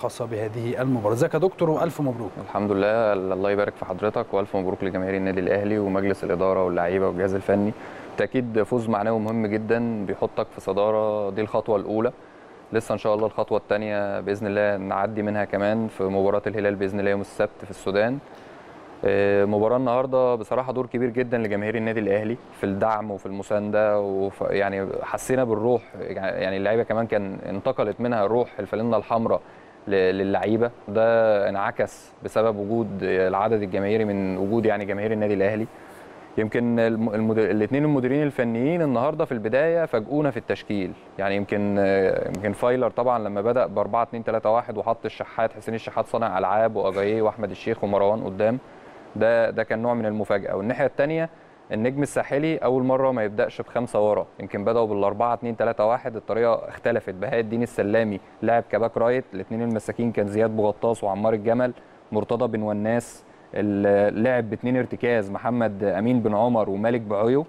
خاصه بهذه المباراه ازيك يا دكتور والف مبروك الحمد لله الله يبارك في حضرتك والف مبروك لجماهير النادي الاهلي ومجلس الاداره واللعيبه والجهاز الفني بالتاكيد فوز معنوي مهم جدا بيحطك في صداره دي الخطوه الاولى لسه ان شاء الله الخطوه الثانيه باذن الله نعدي منها كمان في مباراه الهلال باذن الله يوم السبت في السودان آه، مباراه النهارده بصراحه دور كبير جدا لجماهير النادي الاهلي في الدعم وفي المسانده وف يعني حسينا بالروح يعني اللعيبه كمان كان انتقلت منها روح الفانله الحمراء ل- للعيبه ده انعكس بسبب وجود العدد الجماهيري من وجود يعني جماهير النادي الاهلي يمكن الاثنين المديرين الفنيين النهارده في البدايه فاجئونا في التشكيل يعني يمكن آه، يمكن فايلر طبعا لما بدا ب 4 2 3 1 وحط الشحات حسين الشحات صانع العاب واجاييه واحمد الشيخ ومروان قدام ده ده كان نوع من المفاجاه والناحيه الثانيه النجم الساحلي اول مره ما يبداش بخمسه ورا يمكن بداوا بال 4 2 3 1 الطريقه اختلفت بهاء الدين السلامي لعب كباك رايت الاثنين المساكين كان زياد بوغطاس وعمار الجمل مرتضى بن وناس ال- لعب باثنين ارتكاز محمد امين بن عمر ومالك بعيو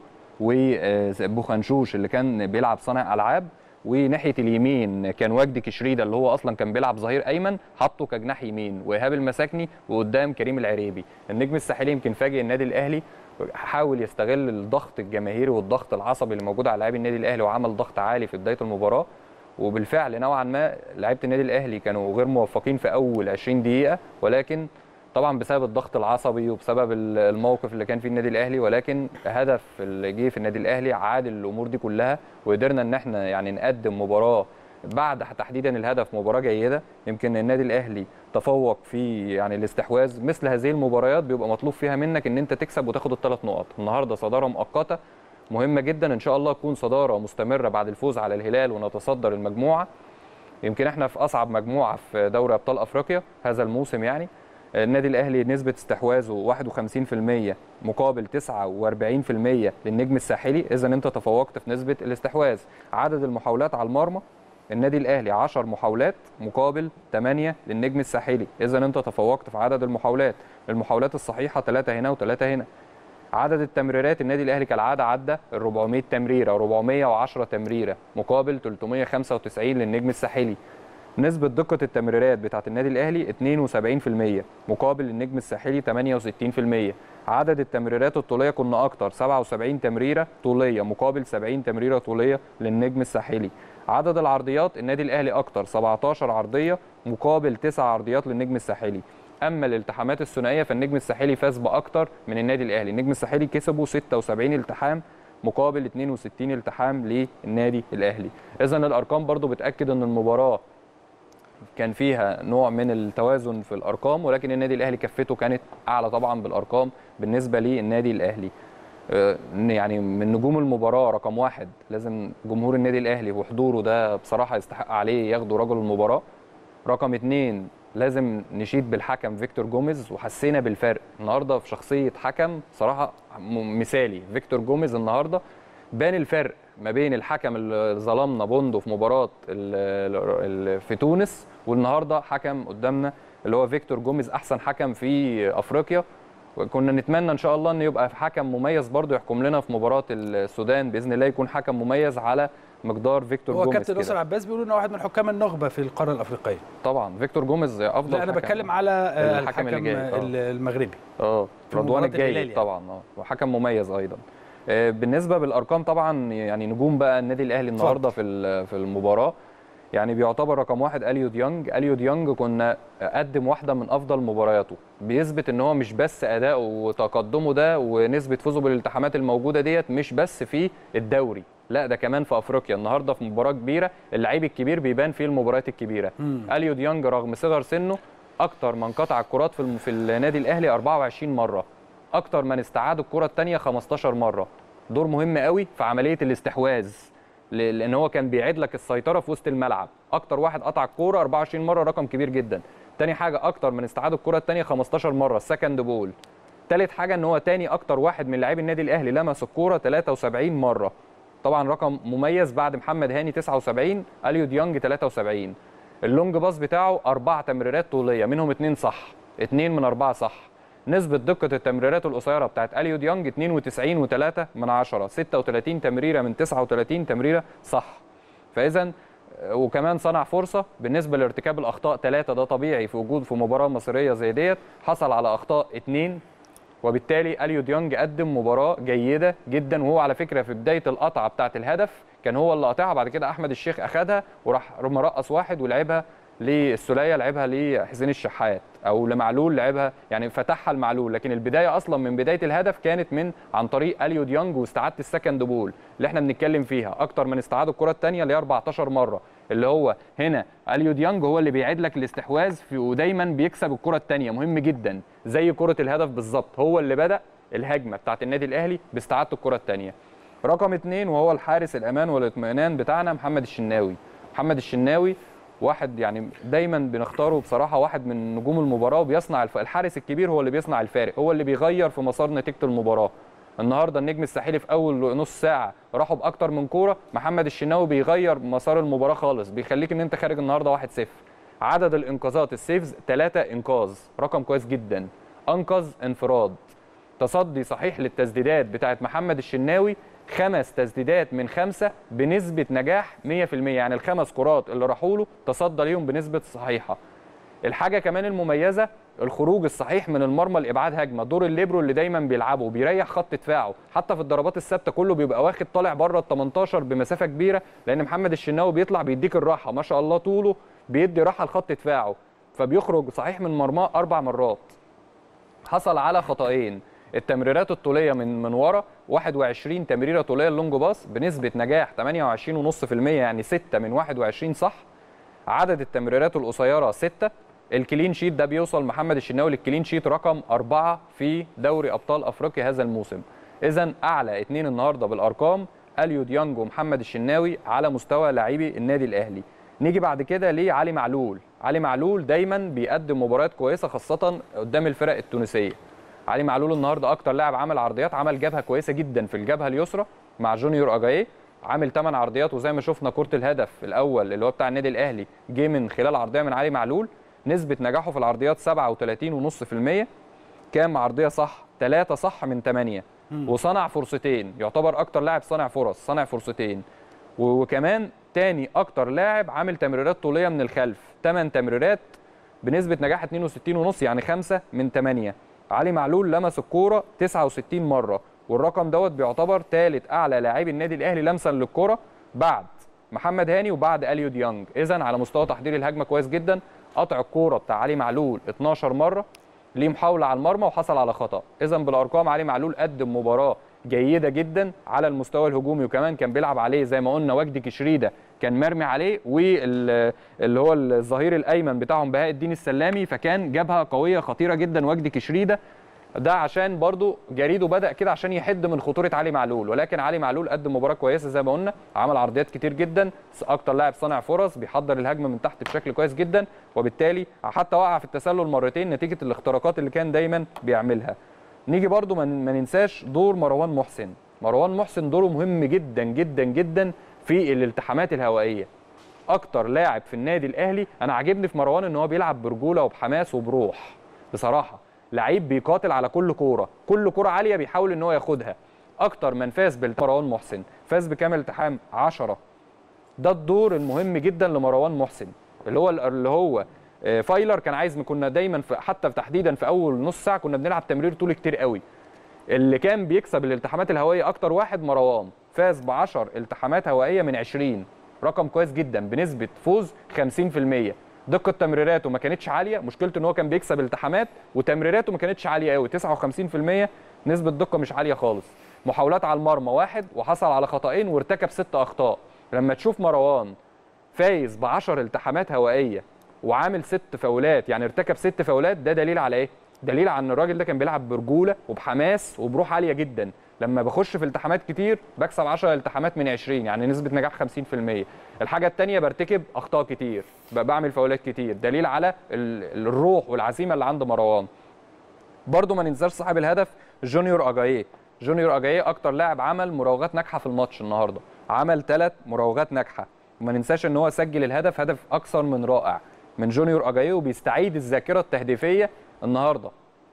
وبوخنشوش اللي كان بيلعب صانع العاب وناحيه اليمين كان وجدي كشريده اللي هو اصلا كان بيلعب ظهير ايمن حطه كجناح يمين وايهاب المساكني وقدام كريم العريبي النجم الساحلي يمكن فاجئ النادي الاهلي حاول يستغل الضغط الجماهيري والضغط العصبي اللي موجود على لاعبي النادي الاهلي وعمل ضغط عالي في بدايه المباراه وبالفعل نوعا ما لعيبه النادي الاهلي كانوا غير موفقين في اول 20 دقيقه ولكن طبعا بسبب الضغط العصبي وبسبب ال- الموقف اللي كان فيه النادي الاهلي ولكن هدف اللي جه في النادي الاهلي عادل الامور دي كلها وقدرنا ان احنا يعني نقدم مباراه بعد تحديدا الهدف مباراه جيده يمكن النادي الاهلي تفوق في يعني الاستحواذ مثل هذه المباريات بيبقى مطلوب فيها منك ان انت تكسب وتاخد الثلاث نقط النهارده صداره مؤقته مهمه جدا ان شاء الله تكون صداره مستمره بعد الفوز على الهلال ونتصدر المجموعه يمكن احنا في اصعب مجموعه في دوري ابطال افريقيا هذا الموسم يعني النادي الاهلي نسبه استحواذه 51% مقابل 49% للنجم الساحلي اذا انت تفوقت في نسبه الاستحواذ عدد المحاولات على المرمى النادي الاهلي 10 محاولات مقابل 8 للنجم الساحلي اذا انت تفوقت في عدد المحاولات المحاولات الصحيحه 3 هنا و3 هنا عدد التمريرات النادي الاهلي كالعاده عدى ال 400 تمريره 410 تمريره مقابل 395 للنجم الساحلي نسبة دقة التمريرات بتاعت النادي الأهلي 72% مقابل النجم الساحلي 68% عدد التمريرات الطولية كنا أكتر 77 تمريرة طولية مقابل 70 تمريرة طولية للنجم الساحلي عدد العرضيات النادي الأهلي أكتر 17 عرضية مقابل 9 عرضيات للنجم الساحلي اما الالتحامات الثنائيه فالنجم الساحلي فاز باكتر من النادي الاهلي النجم الساحلي كسبوا 76 التحام مقابل 62 التحام للنادي الاهلي اذا الارقام برضو بتاكد ان المباراه كان فيها نوع من التوازن في الارقام ولكن النادي الاهلي كفته كانت اعلى طبعا بالارقام بالنسبه للنادي الاهلي آه، يعني من نجوم المباراه رقم واحد لازم جمهور النادي الاهلي وحضوره ده بصراحه يستحق عليه ياخدوا رجل المباراه رقم اتنين لازم نشيد بالحكم فيكتور جوميز وحسينا بالفرق النهارده في شخصيه حكم صراحه م- مثالي فيكتور جوميز النهارده بان الفرق ما بين الحكم اللي ظلمنا بوندو في مباراه ال- ال- في تونس والنهارده حكم قدامنا اللي هو فيكتور جوميز احسن حكم في افريقيا كنا نتمنى ان شاء الله ان يبقى حكم مميز برضه يحكم لنا في مباراه السودان باذن الله يكون حكم مميز على مقدار فيكتور هو جوميز كابتن كده. ناصر عباس بيقول انه واحد من حكام النخبه في القاره الافريقيه طبعا فيكتور جوميز افضل لا انا حكم. بتكلم على آه، الحكم الحكم اللي جاي، آه. المغربي اه في رضوان مباراة الجيد الهلال يعني. طبعا اه وحكم مميز ايضا آه، بالنسبه بالارقام طبعا يعني نجوم بقى النادي الاهلي النهارده في ال- في المباراه يعني بيعتبر رقم واحد اليو ديانج اليو ديانج كنا قدم واحده من افضل مبارياته بيثبت ان هو مش بس اداؤه وتقدمه ده ونسبه فوزه بالالتحامات الموجوده ديت مش بس في الدوري لا ده كمان في افريقيا النهارده في مباراه كبيره اللعيب الكبير بيبان فيه المباريات الكبيره مم. اليو ديانج رغم صغر سنه اكتر من قطع الكرات في الم- في النادي الاهلي 24 مره اكتر من استعاد الكره الثانيه 15 مره دور مهم قوي في عمليه الاستحواذ ل- لان هو كان بيعيد لك السيطره في وسط الملعب اكتر واحد قطع الكوره 24 مره رقم كبير جدا تاني حاجه اكتر من استعاد الكره الثانيه 15 مره السكند بول تالت حاجه ان هو تاني اكتر واحد من لاعبي النادي الاهلي لمس الكوره 73 مره طبعا رقم مميز بعد محمد هاني 79 اليو ديانج 73 اللونج باص بتاعه اربع تمريرات طوليه منهم اثنين صح اثنين من اربعه صح نسبة دقة التمريرات القصيرة بتاعت اليو ديانج 92 و3 من 10 36 تمريرة من 39 تمريرة صح فإذا وكمان صنع فرصه بالنسبه لارتكاب الاخطاء ثلاثه ده طبيعي في وجود في مباراه مصيريه زي ديت حصل على اخطاء اثنين وبالتالي اليو ديونج قدم مباراه جيده جدا وهو على فكره في بدايه القطعه بتاعه الهدف كان هو اللي قاطعها بعد كده احمد الشيخ اخدها وراح مرقص واحد ولعبها للسوليه لعبها لحسين الشحات او لمعلول لعبها يعني فتحها لمعلول لكن البدايه اصلا من بدايه الهدف كانت من عن طريق اليو ديونج واستعاده السكند بول اللي احنا بنتكلم فيها اكتر من استعاد الكره الثانيه اللي هي 14 مره اللي هو هنا اليو ديونج هو اللي بيعيد لك الاستحواذ في ودايما بيكسب الكره الثانيه مهم جدا زي كره الهدف بالظبط هو اللي بدا الهجمه بتاعت النادي الاهلي باستعاده الكره الثانيه رقم اثنين وهو الحارس الامان والاطمئنان بتاعنا محمد الشناوي محمد الشناوي واحد يعني دايما بنختاره بصراحه واحد من نجوم المباراه وبيصنع الف... الحارس الكبير هو اللي بيصنع الفارق هو اللي بيغير في مسار نتيجه المباراه النهارده النجم الساحلي في اول نص ساعه راحوا باكتر من كوره محمد الشناوي بيغير مسار المباراه خالص بيخليك ان انت خارج النهارده 1-0 عدد الانقاذات السيفز 3 انقاذ رقم كويس جدا انقذ انفراد تصدي صحيح للتسديدات بتاعت محمد الشناوي خمس تسديدات من خمسه بنسبه نجاح 100% يعني الخمس كرات اللي راحوا له تصدى ليهم بنسبه صحيحه الحاجه كمان المميزه الخروج الصحيح من المرمى لابعاد هجمه دور الليبرو اللي دايما بيلعبه بيريح خط دفاعه حتى في الضربات الثابته كله بيبقى واخد طالع بره ال 18 بمسافه كبيره لان محمد الشناوي بيطلع بيديك الراحه ما شاء الله طوله بيدي راحه لخط دفاعه فبيخرج صحيح من مرماه اربع مرات حصل على خطأين التمريرات الطوليه من من ورا 21 تمريره طوليه اللونج باص بنسبه نجاح 28.5% يعني 6 من 21 صح عدد التمريرات القصيره 6 الكلين شيت ده بيوصل محمد الشناوي للكلين شيت رقم أربعة في دوري أبطال أفريقيا هذا الموسم إذا أعلى اثنين النهاردة بالأرقام أليو ديانج ومحمد الشناوي على مستوى لاعبي النادي الأهلي نيجي بعد كده لعلي معلول علي معلول دايما بيقدم مباريات كويسة خاصة قدام الفرق التونسية علي معلول النهارده اكتر لاعب عمل عرضيات عمل جبهه كويسه جدا في الجبهه اليسرى مع جونيور اجاي عامل 8 عرضيات وزي ما شفنا كره الهدف الاول اللي هو بتاع النادي الاهلي جه من خلال عرضيه من علي معلول نسبه نجاحه في العرضيات 37.5% كام عرضيه صح 3 صح من 8 وصنع فرصتين يعتبر اكتر لاعب صانع فرص صنع فرصتين وكمان تاني اكتر لاعب عامل تمريرات طوليه من الخلف 8 تمريرات بنسبه نجاح 62.5 يعني 5 من 8 علي معلول لمس الكوره 69 مره والرقم دوت بيعتبر ثالث اعلى لاعبي النادي الاهلي لمسا للكره بعد محمد هاني وبعد اليو ديانج اذا على مستوى تحضير الهجمه كويس جدا قطع الكوره بتاع علي معلول 12 مره ليه محاوله على المرمى وحصل على خطا اذا بالارقام علي معلول قدم مباراه جيده جدا على المستوى الهجومي وكمان كان بيلعب عليه زي ما قلنا وجدي كشريده كان مرمي عليه واللي هو الظهير الايمن بتاعهم بهاء الدين السلامي فكان جبهه قويه خطيره جدا وجدي كشريده ده عشان برضو جريده بدا كده عشان يحد من خطوره علي معلول ولكن علي معلول قدم مباراه كويسه زي ما قلنا عمل عرضيات كتير جدا اكتر لاعب صانع فرص بيحضر الهجمه من تحت بشكل كويس جدا وبالتالي حتى وقع في التسلل مرتين نتيجه الاختراقات اللي كان دايما بيعملها نيجي برضو ما ننساش دور مروان محسن مروان محسن دوره مهم جدا جدا جدا في الالتحامات الهوائيه اكتر لاعب في النادي الاهلي انا عاجبني في مروان ان هو بيلعب برجوله وبحماس وبروح بصراحه لعيب بيقاتل على كل كوره كل كوره عاليه بيحاول ان هو ياخدها اكتر من فاز مروان محسن فاز بكام التحام 10 ده الدور المهم جدا لمروان محسن اللي هو اللي هو فايلر كان عايز كنا دايما في حتى في تحديدا في اول نص ساعه كنا بنلعب تمرير طول كتير قوي اللي كان بيكسب الالتحامات الهوائيه اكتر واحد مروان فاز ب 10 التحامات هوائيه من 20 رقم كويس جدا بنسبه فوز 50% دقه تمريراته ما كانتش عاليه مشكلته ان هو كان بيكسب التحامات وتمريراته ما كانتش عاليه قوي 59% نسبه دقه مش عاليه خالص محاولات على المرمى واحد وحصل على خطأين وارتكب ست اخطاء لما تشوف مروان فايز ب 10 التحامات هوائيه وعامل ست فاولات يعني ارتكب ست فاولات ده دليل على ايه دليل على ان الراجل ده كان بيلعب برجوله وبحماس وبروح عاليه جدا لما بخش في التحامات كتير بكسب 10 التحامات من 20 يعني نسبه نجاح 50% الحاجه الثانيه برتكب اخطاء كتير بعمل فاولات كتير دليل على الروح والعزيمه اللي عند مروان برضو ما ننساش صاحب الهدف جونيور اجاييه جونيور اجاييه اكتر لاعب عمل مراوغات ناجحه في الماتش النهارده عمل ثلاث مراوغات ناجحه وما ننساش ان هو سجل الهدف هدف اكثر من رائع من جونيور اجاييه وبيستعيد الذاكره التهديفيه النهارده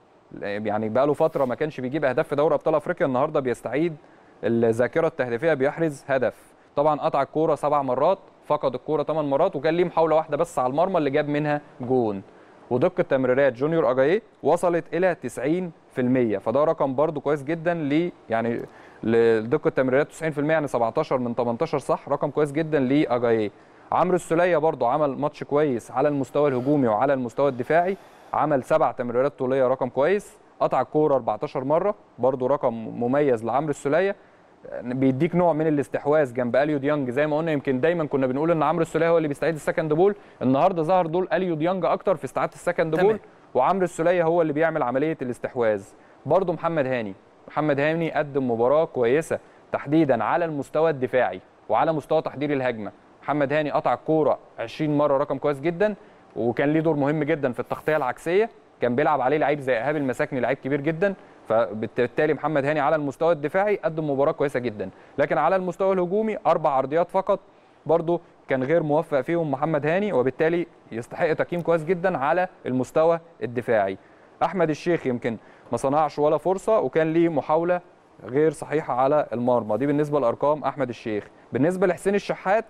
يعني بقى له فتره ما كانش بيجيب اهداف في دوري ابطال افريقيا النهارده بيستعيد الذاكره التهديفيه بيحرز هدف طبعا قطع الكوره سبع مرات فقد الكوره 8 مرات وكان ليه محاوله واحده بس على المرمى اللي جاب منها جون ودقه تمريرات جونيور اجاييه وصلت الى 90% فده رقم برده كويس جدا ل يعني لدقه تمريرات 90% يعني 17 من 18 صح رقم كويس جدا لاجاييه عمرو السوليه برده عمل ماتش كويس على المستوى الهجومي وعلى المستوى الدفاعي عمل سبع تمريرات طوليه رقم كويس قطع الكوره 14 مره برده رقم مميز لعمرو السوليه بيديك نوع من الاستحواذ جنب اليو ديانج زي ما قلنا يمكن دايما كنا بنقول ان عمرو السوليه هو اللي بيستعيد السكند بول النهارده ظهر دول اليو ديانج اكتر في استعاده السكند تمام. بول وعمرو السوليه هو اللي بيعمل عمليه الاستحواذ برضه محمد هاني محمد هاني قدم مباراه كويسه تحديدا على المستوى الدفاعي وعلى مستوى تحضير الهجمه محمد هاني قطع الكوره 20 مره رقم كويس جدا وكان ليه دور مهم جدا في التغطيه العكسيه كان بيلعب عليه لعيب زي ايهاب المساكني لعيب كبير جدا فبالتالي محمد هاني على المستوى الدفاعي قدم مباراه كويسه جدا لكن على المستوى الهجومي اربع عرضيات فقط برضه كان غير موفق فيهم محمد هاني وبالتالي يستحق تقييم كويس جدا على المستوى الدفاعي احمد الشيخ يمكن ما صنعش ولا فرصه وكان ليه محاوله غير صحيحه على المرمى دي بالنسبه لارقام احمد الشيخ بالنسبه لحسين الشحات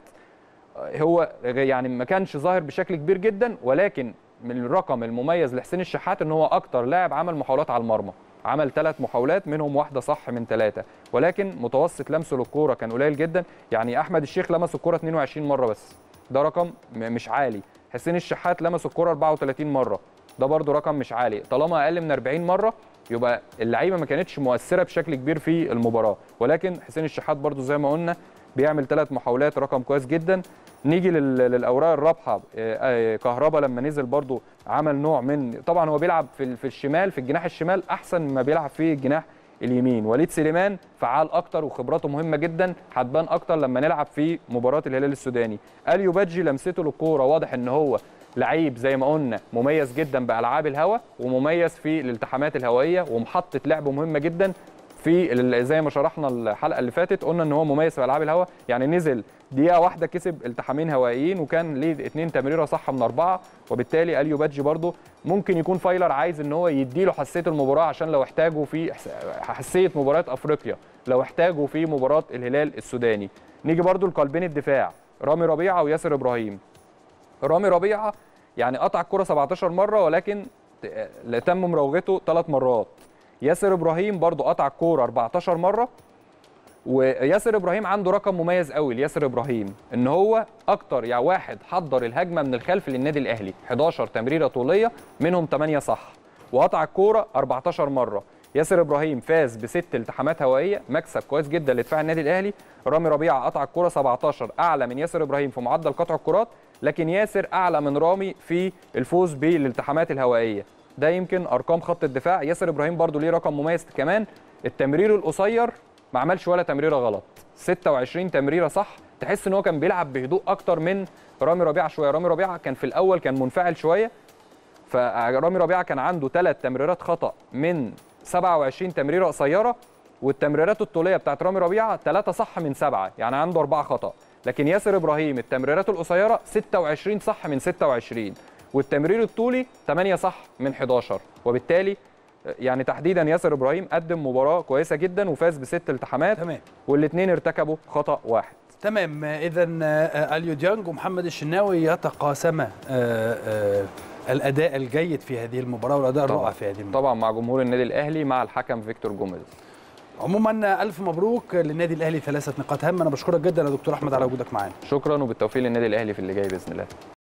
هو يعني ما كانش ظاهر بشكل كبير جدا ولكن من الرقم المميز لحسين الشحات ان هو اكتر لاعب عمل محاولات على المرمى عمل ثلاث محاولات منهم واحده صح من ثلاثه ولكن متوسط لمسه للكوره كان قليل جدا يعني احمد الشيخ لمس الكوره 22 مره بس ده رقم م- مش عالي حسين الشحات لمس الكوره 34 مره ده برده رقم مش عالي طالما اقل من 40 مره يبقى اللعيبه ما كانتش مؤثره بشكل كبير في المباراه ولكن حسين الشحات برده زي ما قلنا بيعمل ثلاث محاولات رقم كويس جدا نيجي لل- للاوراق الرابحه آه، آه، كهربا لما نزل برضو عمل نوع من طبعا هو بيلعب في ال- في الشمال في الجناح الشمال احسن ما بيلعب في الجناح اليمين وليد سليمان فعال اكتر وخبراته مهمه جدا هتبان اكتر لما نلعب في مباراه الهلال السوداني اليو بادجي لمسته للكوره واضح ان هو لعيب زي ما قلنا مميز جدا بالعاب الهواء ومميز في الالتحامات الهوائيه ومحطه لعب مهمه جدا في ال- زي ما شرحنا الحلقه اللي فاتت قلنا ان هو مميز في العاب الهواء يعني نزل دقيقه واحده كسب التحامين هوائيين وكان ليه اثنين تمريره صح من اربعه وبالتالي اليو بادجي برده ممكن يكون فايلر عايز ان هو يديله حساسيه المباراه عشان لو احتاجه في إحس- حساسيه مباريات افريقيا لو احتاجه في مباراه الهلال السوداني نيجي برده لقلبين الدفاع رامي ربيعه وياسر ابراهيم رامي ربيعه يعني قطع الكره 17 مره ولكن ت- تم مراوغته ثلاث مرات ياسر ابراهيم برضو قطع الكوره 14 مره وياسر ابراهيم عنده رقم مميز قوي لياسر ابراهيم ان هو اكتر يعني واحد حضر الهجمه من الخلف للنادي الاهلي 11 تمريره طوليه منهم 8 صح وقطع الكوره 14 مره ياسر ابراهيم فاز بست التحامات هوائيه مكسب كويس جدا لدفاع النادي الاهلي رامي ربيعه قطع الكوره 17 اعلى من ياسر ابراهيم في معدل قطع الكرات لكن ياسر اعلى من رامي في الفوز بالالتحامات الهوائيه ده يمكن ارقام خط الدفاع ياسر ابراهيم برضو ليه رقم مميز كمان التمرير القصير ما عملش ولا تمريره غلط 26 تمريره صح تحس ان هو كان بيلعب بهدوء اكتر من رامي ربيعه شويه رامي ربيعه كان في الاول كان منفعل شويه فرامي ربيعه كان عنده ثلاث تمريرات خطا من 27 تمريره قصيره والتمريرات الطوليه بتاعت رامي ربيعه ثلاثه صح من سبعه يعني عنده اربعه خطا لكن ياسر ابراهيم التمريرات القصيره 26 صح من 26 والتمرير الطولي 8 صح من 11 وبالتالي يعني تحديدا ياسر ابراهيم قدم مباراه كويسه جدا وفاز بست التحامات تمام والاثنين ارتكبوا خطا واحد تمام اذا اليو ديانج ومحمد الشناوي يتقاسما آه، آه، الاداء الجيد في هذه المباراه والاداء طبعاً. الرائع في هذه المباراه طبعا مع جمهور النادي الاهلي مع الحكم فيكتور جوميز عموما الف مبروك للنادي الاهلي ثلاثه نقاط هامه انا بشكرك جدا يا دكتور احمد على وجودك معانا شكرا وبالتوفيق للنادي الاهلي في اللي جاي باذن الله